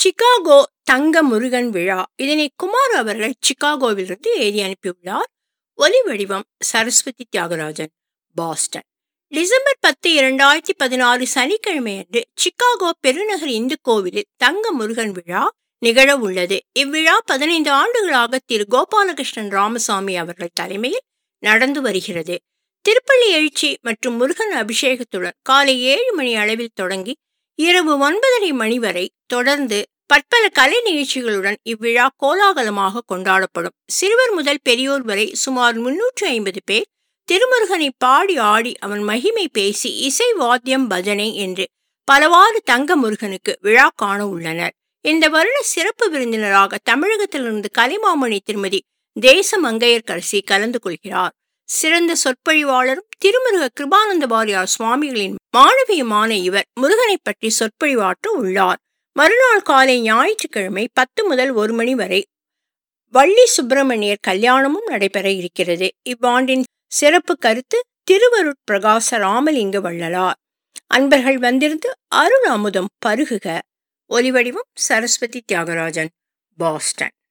Chicago தங்க முருகன் விழா இதனை குமார் அவர்கள் சிகாகோவிலிருந்து எழுதி அனுப்பியுள்ளார் ஒலி வடிவம் சரஸ்வதி தியாகராஜன் பாஸ்டன் டிசம்பர் பத்து இரண்டாயிரத்தி பதினாறு சனிக்கிழமை அன்று சிகாகோ பெருநகர் இந்து கோவிலில் தங்க முருகன் விழா நிகழ உள்ளது இவ்விழா பதினைந்து ஆண்டுகளாக திரு கோபாலகிருஷ்ணன் ராமசாமி அவர்கள் தலைமையில் நடந்து வருகிறது திருப்பள்ளி எழுச்சி மற்றும் முருகன் அபிஷேகத்துடன் காலை ஏழு மணி அளவில் தொடங்கி இரவு ஒன்பதரை மணி வரை தொடர்ந்து பற்பல கலை நிகழ்ச்சிகளுடன் இவ்விழா கோலாகலமாக கொண்டாடப்படும் சிறுவர் முதல் பெரியோர் வரை சுமார் முன்னூற்று ஐம்பது பேர் திருமுருகனை பாடி ஆடி அவன் மகிமை பேசி இசை வாத்தியம் பஜனை என்று பலவாறு தங்க முருகனுக்கு விழா காண உள்ளனர் இந்த வருட சிறப்பு விருந்தினராக தமிழகத்திலிருந்து கலைமாமணி திருமதி தேச மங்கையர்கரசி கலந்து கொள்கிறார் சிறந்த சொற்பொழிவாளரும் திருமுருக கிருபானந்த வாரியார் சுவாமிகளின் மாணவியுமான இவர் முருகனை பற்றி சொற்பொழிவாற்ற உள்ளார் மறுநாள் காலை ஞாயிற்றுக்கிழமை பத்து முதல் ஒரு மணி வரை வள்ளி சுப்பிரமணியர் கல்யாணமும் நடைபெற இருக்கிறது இவ்வாண்டின் சிறப்பு கருத்து திருவருட் பிரகாச ராமலிங்க வள்ளலார் அன்பர்கள் வந்திருந்து அருள் அமுதம் பருகுக ஒலிவடிவம் சரஸ்வதி தியாகராஜன் பாஸ்டன்